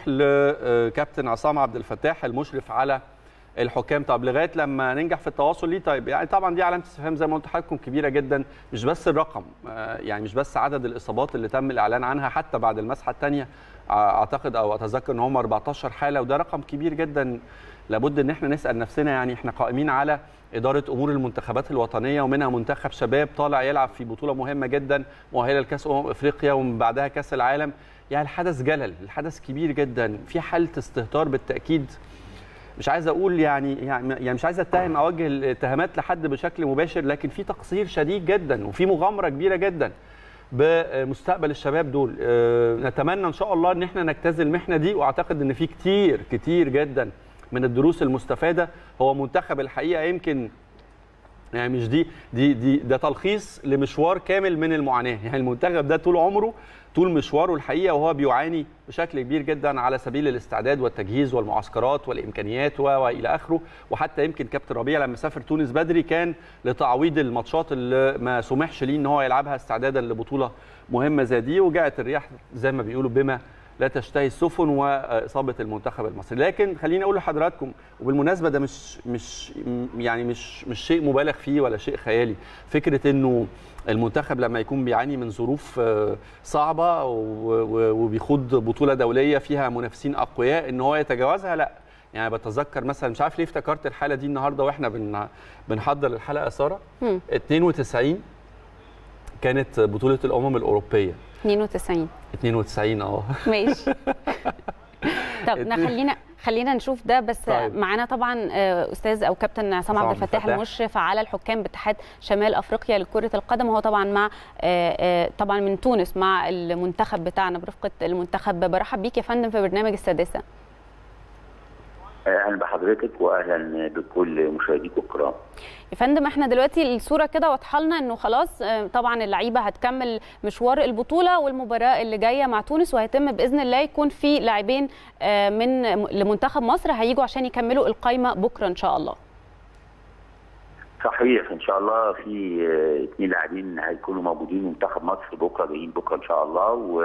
لكابتن عصام عبد الفتاح المشرف على الحكام طب لغايه لما ننجح في التواصل ليه طيب يعني طبعا دي علامه استفهام زي ما قلت لحضراتكم كبيره جدا مش بس الرقم يعني مش بس عدد الاصابات اللي تم الاعلان عنها حتى بعد المسحه الثانيه اعتقد او اتذكر ان هم 14 حاله وده رقم كبير جدا لابد ان احنا نسال نفسنا يعني احنا قائمين على اداره امور المنتخبات الوطنيه ومنها منتخب شباب طالع يلعب في بطوله مهمه جدا مؤهله لكاس امم افريقيا ومن بعدها كاس العالم يعني الحدث جلل الحدث كبير جدا في حاله استهتار بالتاكيد مش عايز اقول يعني يعني مش عايز اتهم اوجه الاتهامات لحد بشكل مباشر لكن في تقصير شديد جدا وفي مغامره كبيره جدا بمستقبل الشباب دول نتمنى ان شاء الله ان احنا نجتاز المحنه دي واعتقد ان في كتير كتير جدا من الدروس المستفاده هو منتخب الحقيقه يمكن يعني مش دي دي دي ده تلخيص لمشوار كامل من المعاناه يعني المنتخب ده طول عمره طول مشواره الحقيقه وهو بيعاني بشكل كبير جدا على سبيل الاستعداد والتجهيز والمعسكرات والامكانيات والى اخره وحتى يمكن كابتن ربيع لما سافر تونس بدري كان لتعويض الماتشات اللي ما سمحش ليه ان هو يلعبها استعدادا لبطوله مهمه زي دي وجاءت الرياح زي ما بيقولوا بما لا تشتهي السفن واصابه المنتخب المصري لكن خليني اقول لحضراتكم وبالمناسبه ده مش مش يعني مش مش شيء مبالغ فيه ولا شيء خيالي فكره انه المنتخب لما يكون بيعاني من ظروف صعبه وبيخوض بطوله دوليه فيها منافسين اقوياء ان هو يتجاوزها لا يعني بتذكر مثلا مش عارف ليه افتكرت الحاله دي النهارده واحنا بن بنحضر الحلقه ساره 92 كانت بطوله الامم الاوروبيه 92 92 اه ماشي طب خلينا خلينا نشوف ده بس طيب. معانا طبعا استاذ او كابتن عصام عبد الفتاح المشرف على الحكام باتحاد شمال افريقيا لكره القدم وهو طبعا مع طبعا من تونس مع المنتخب بتاعنا برفقه المنتخب برحب بيك يا فندم في برنامج السادسه اهلا بحضرتك واهلا بكل مشاهديكم الكرام يا فندم احنا دلوقتي الصوره كده واضحه لنا انه خلاص طبعا اللعيبه هتكمل مشوار البطوله والمباراه اللي جايه مع تونس وهيتم باذن الله يكون في لاعبين من لمنتخب مصر هيجوا عشان يكملوا القائمه بكره ان شاء الله صحيح ان شاء الله في اثنين لاعبين هيكونوا موجودين منتخب مصر بكره جايين بكره ان شاء الله و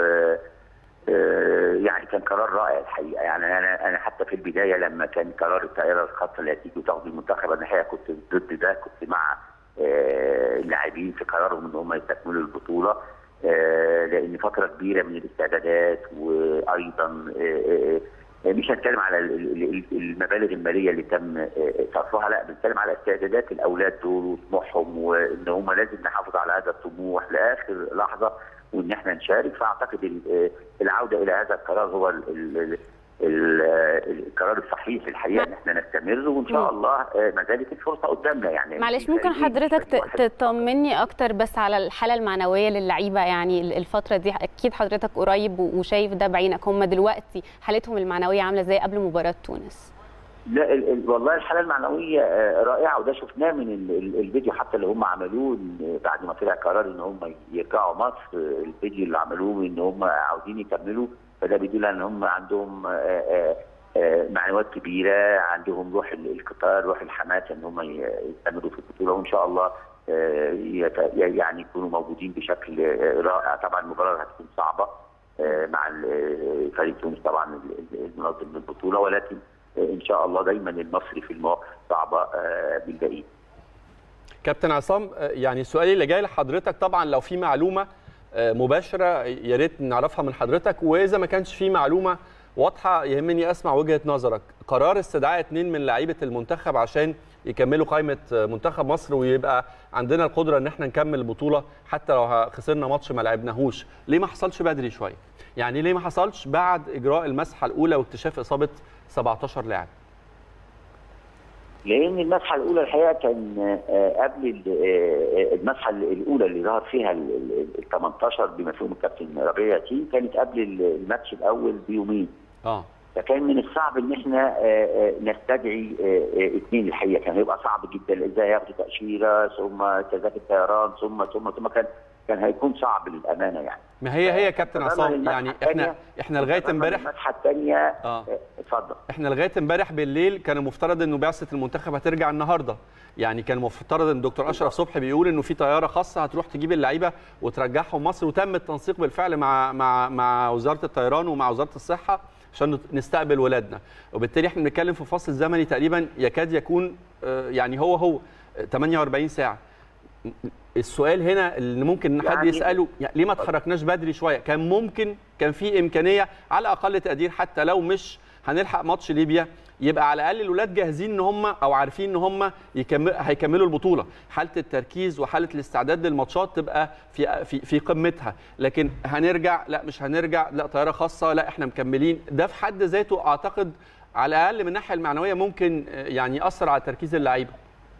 يعني كان قرار رائع الحقيقه يعني انا انا حتى في البدايه لما كان قرار الطائره الخاصه اللي هتيجي وتاخد المنتخب انا الحقيقه كنت ضد ده كنت مع اللاعبين في قرارهم ان هم يستكملوا البطوله لان فتره كبيره من الاستعدادات وايضا مش هنتكلم على المبالغ الماليه اللي تم صرفها لا بنتكلم على استعدادات الاولاد دول وطموحهم وان هم لازم نحافظ على هذا الطموح لاخر لحظه وان احنا نشارك فاعتقد العوده الى هذا القرار هو ال ال ال القرار الصحيح الحقيقه ان احنا نستمر وان شاء الله ما زالت الفرصه قدامنا يعني معلش ممكن حضرتك تطمني اكتر بس على الحاله المعنويه للعيبه يعني الفتره دي اكيد حضرتك قريب وشايف ده بعينك هم دلوقتي حالتهم المعنويه عامله ازاي قبل مباراه تونس لا ال ال والله الحاله المعنويه رائعه وده شفناه من ال الفيديو حتى اللي هم عملوه بعد ما طلع قرار ان هم يرجعوا مصر الفيديو اللي عملوه ان هم عاوزين يكملوا فده بيدل ان هم عندهم معنويات كبيره عندهم روح القطار روح الحماس ان هم يستمروا في البطوله وان شاء الله يعني يكونوا موجودين بشكل رائع طبعا المباراه هتكون صعبه مع فريق تونس طبعا المنظم للبطوله ولكن ان شاء الله دايما المصري في المواقف الصعبه بالبعيد. كابتن عصام يعني سؤالي اللي جاي لحضرتك طبعا لو في معلومه مباشره يا ريت نعرفها من حضرتك واذا ما كانش في معلومه واضحه يهمني اسمع وجهه نظرك قرار استدعاء اثنين من لعيبه المنتخب عشان يكملوا قائمه منتخب مصر ويبقى عندنا القدره ان احنا نكمل البطوله حتى لو خسرنا ماتش ما لعبناهوش ليه ما حصلش بدري شويه يعني ليه ما حصلش بعد اجراء المسحه الاولى واكتشاف اصابه 17 لاعب لان المسحه الاولى الحقيقه كان قبل المسحه الاولى اللي ظهر فيها ال 18 بما فيهم الكابتن ربيع ياسين كانت قبل الماتش الاول بيومين اه فكان من الصعب ان احنا نستدعي اثنين الحقيقه كان هيبقى صعب جدا ازاي ياخدوا تاشيره ثم تذاكر طيران ثم ثم ثم كان كان هيكون صعب للامانه يعني ما هي هي كابتن عصام يعني احنا احنا لغايه امبارح المسحه الثانيه اه اتفضل احنا لغايه امبارح بالليل كان المفترض انه بعثه المنتخب هترجع النهارده يعني كان المفترض ان الدكتور اشرف صبحي بيقول انه في طياره خاصه هتروح تجيب اللعيبه وترجعهم مصر وتم التنسيق بالفعل مع مع مع وزاره الطيران ومع وزاره الصحه عشان نستقبل ولادنا وبالتالي احنا بنتكلم في فصل زمني تقريبا يكاد يكون يعني هو هو 48 ساعه السؤال هنا اللي ممكن حد يعني يساله يعني ليه ما تحركناش بدري شويه كان ممكن كان في امكانيه على اقل تقدير حتى لو مش هنلحق ماتش ليبيا يبقى على الاقل الولاد جاهزين ان هم او عارفين ان هم يكمل هيكملوا البطوله حاله التركيز وحاله الاستعداد للماتشات تبقى في في في قمتها لكن هنرجع لا مش هنرجع لا طياره خاصه لا احنا مكملين ده في حد ذاته اعتقد على الاقل من الناحيه المعنويه ممكن يعني ياثر على تركيز اللعيبه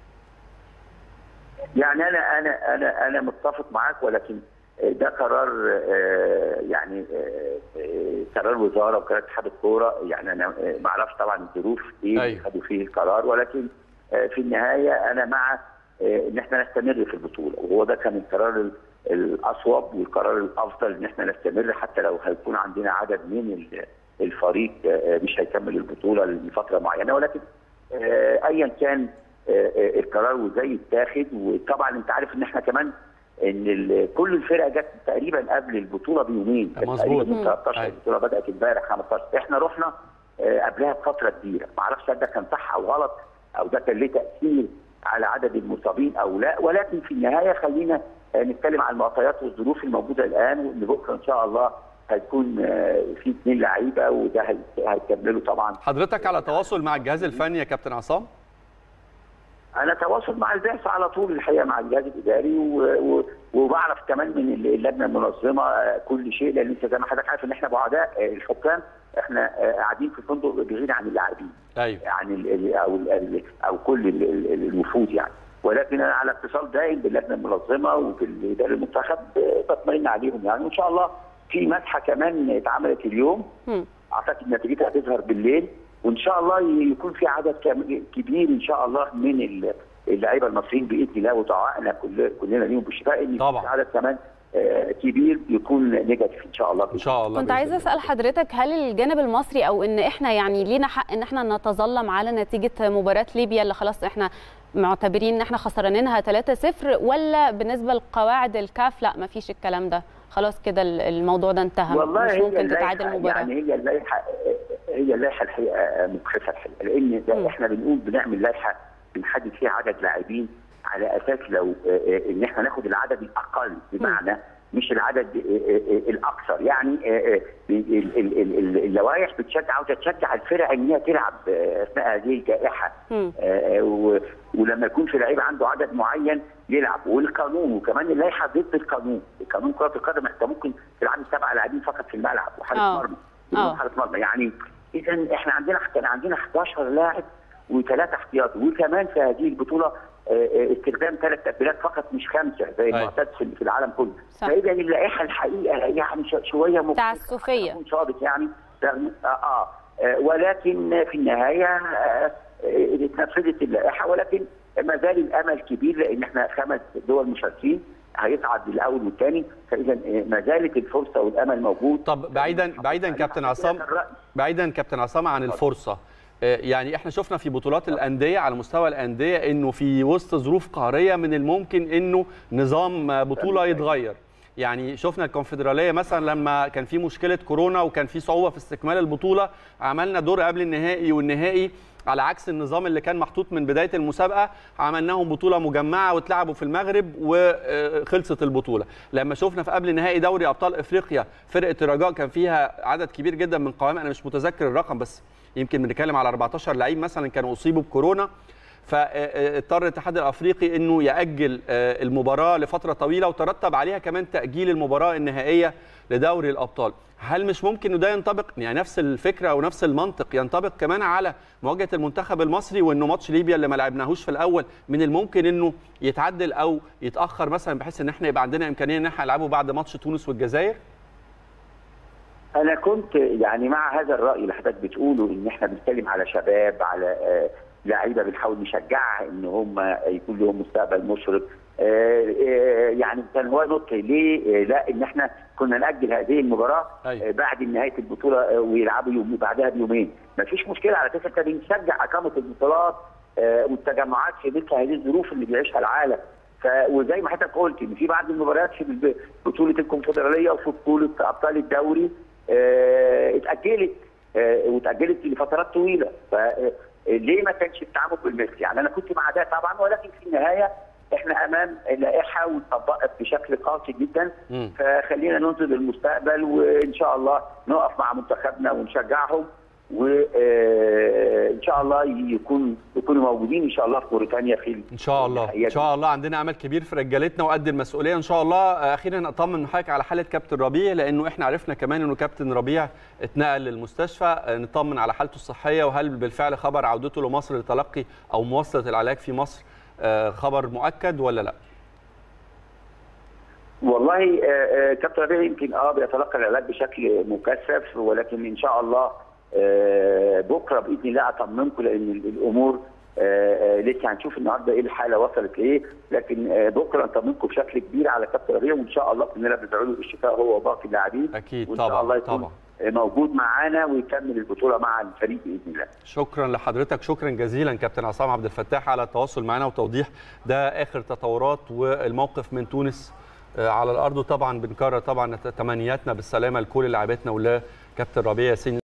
يعني انا انا انا انا متفق معاك ولكن ده قرار يعني قرار وزاره وقرار اتحاد الكوره يعني انا ما اعرفش طبعا الظروف ايه أيوه. خدوا فيه القرار ولكن في النهايه انا مع ان احنا نستمر في البطوله وهو ده كان القرار الاصوب والقرار الافضل ان احنا نستمر حتى لو هيكون عندنا عدد من الفريق مش هيكمل البطوله لفتره معينه ولكن ايا كان القرار وازاي يتاخد وطبعا انت عارف ان احنا كمان ان كل الفرق جت تقريبا قبل البطوله بيومين مظبوط 13 البطوله بدات امبارح 15 احنا رحنا قبلها بفتره كبيره ما اعرفش ده كان صح او غلط او ده كان ليه تاثير على عدد المصابين او لا ولكن في النهايه خلينا نتكلم عن المعطيات والظروف الموجوده الان وان بكره ان شاء الله هيكون في اثنين لعيبه وده هيكملوا طبعا حضرتك على تواصل مع الجهاز الفني يا كابتن عصام؟ انا تواصل مع البعثه على طول الحقيقه مع الجهاز الاداري و... و... وبعرف كمان من اللجنه المنظمه كل شيء لان انت زي ما حضرتك عارف ان احنا بعداء الحكام احنا قاعدين في فندق بعيد عن اللاعبين ايوه عن ال... او ال... او كل الوفود يعني ولكن انا على اتصال دائم باللجنه المنظمه وبالاداره المنتخب بطمئن عليهم يعني وان شاء الله في مسحه كمان اتعملت اليوم اعتقد نتيجتها هتظهر بالليل وان شاء الله يكون في عدد كبير ان شاء الله من اللعيبه المصريين باذن الله ودعائنا كل كلنا ليهم بالشفاء ان طبعا في عدد كمان كبير يكون نيجاتيف ان شاء الله ان شاء الله كنت عايزه اسال حضرتك هل الجانب المصري او ان احنا يعني لينا حق ان احنا نتظلم على نتيجه مباراه ليبيا اللي خلاص احنا معتبرين ان احنا خسرانينها 3-0 ولا بالنسبه لقواعد الكاف لا ما فيش الكلام ده خلاص كده الموضوع ده انتهى والله مش ممكن تتعادل المباراه يعني هي اللائحه هي اللائحه الحقيقه مجحفه الحقيقه لان ده احنا بنقول بنعمل لائحه بنحدد فيها عدد لاعبين على اساس لو ان احنا ناخد العدد الاقل بمعنى مش العدد الاكثر يعني اللوائح بتشجع عاوزه تشجع الفرق ان هي تلعب اثناء هذه الجائحه ولما يكون في لعيب عنده عدد معين يلعب والقانون وكمان اللائحه ضد القانون قانون كره القدم انت ممكن تلعب سبعه لاعبين فقط في الملعب وحارس مرمى حارس مرمى يعني اذا احنا عندنا كان عندنا 11 لاعب وثلاثه احتياطي وكمان في هذه البطوله استخدام ثلاث تبديلات فقط مش خمسه زي المعتاد في العالم كله فاذا اللائحه الحقيقه يعني شويه تعسفيه صادق يعني آه, اه ولكن في النهايه آه اتنفذت اللائحه ولكن ما زال الامل كبير لان احنا خمس دول مشاركين هيصعد الاول والثاني فاذا ما زالت الفرصه والامل موجود طب بعيدا بعيدا كابتن عصام بعيدا كابتن عصام عن الفرصه يعني احنا شفنا في بطولات الانديه على مستوى الانديه انه في وسط ظروف قهريه من الممكن انه نظام بطوله يتغير يعني شفنا الكونفدراليه مثلا لما كان في مشكله كورونا وكان في صعوبه في استكمال البطوله عملنا دور قبل النهائي والنهائي على عكس النظام اللي كان محطوط من بدايه المسابقه عملناهم بطوله مجمعه واتلعبوا في المغرب وخلصت البطوله لما شفنا في قبل نهائي دوري ابطال افريقيا فرقه الرجاء كان فيها عدد كبير جدا من قوام انا مش متذكر الرقم بس يمكن بنتكلم على 14 لعيب مثلا كانوا اصيبوا بكورونا فاضطر الاتحاد الافريقي انه ياجل المباراه لفتره طويله وترتب عليها كمان تاجيل المباراه النهائيه لدوري الابطال هل مش ممكن انه ده ينطبق يعني نفس الفكره ونفس المنطق ينطبق كمان على مواجهه المنتخب المصري وانه ماتش ليبيا اللي ما لعبناهوش في الاول من الممكن انه يتعدل او يتاخر مثلا بحيث ان احنا يبقى عندنا امكانيه ان احنا نلعبه بعد ماتش تونس والجزائر انا كنت يعني مع هذا الراي اللي حضرتك بتقوله ان احنا بنتكلم على شباب على لعيبه بنحاول نشجعها ان هم يكون لهم مستقبل مشرق يعني كان هو نقطه ليه لا ان احنا كنا ناجل هذه المباراه أيوة. بعد نهايه البطوله ويلعبوا يوم بعدها بيومين ما فيش مشكله على اساس احنا بنشجع اقامه البطولات والتجمعات في مثل هذه الظروف اللي بيعيشها العالم ف وزي ما حضرتك قلت ان في بعض المباريات في بطوله الكونفدراليه وفي بطوله ابطال الدوري اه اتاجلت واتاجلت لفترات طويله فليه ما كانش التعامل بالمثل يعني انا كنت مع ده طبعا ولكن في النهايه احنا امام لائحه وطبقت بشكل قاسي جدا م. فخلينا ننظر للمستقبل وان شاء الله نقف مع منتخبنا ونشجعهم وان شاء الله يكون يكونوا موجودين ان شاء الله في موريتانيا في ان شاء الله ان شاء الله عندنا امل كبير في رجالتنا وقد المسؤوليه ان شاء الله اخيرا اطمن من حضرتك على حاله كابتن ربيع لانه احنا عرفنا كمان انه كابتن ربيع اتنقل للمستشفى نطمن على حالته الصحيه وهل بالفعل خبر عودته لمصر لتلقي او مواصله العلاج في مصر خبر مؤكد ولا لا؟ والله كابتن ربيع يمكن اه بيتلقى العلاج بشكل مكثف ولكن ان شاء الله بكره باذن الله اطمنكم لان الامور لسه هنشوف النهارده ايه الحاله وصلت لايه لكن بكره نطمنكم بشكل كبير على كابتن ربيع وان شاء الله كلنا بندعو له بالشفاء هو وباقي اللاعبين اكيد وان طبعا شاء الله يكون طبعا موجود معانا ويكمل البطوله مع الفريق باذن الله. شكرا لحضرتك شكرا جزيلا كابتن عصام عبد الفتاح على التواصل معنا وتوضيح ده اخر تطورات والموقف من تونس على الارض وطبعا بنكرر طبعا تمنياتنا بالسلامه لكل لاعبتنا ولا كابتن ربيع ياسين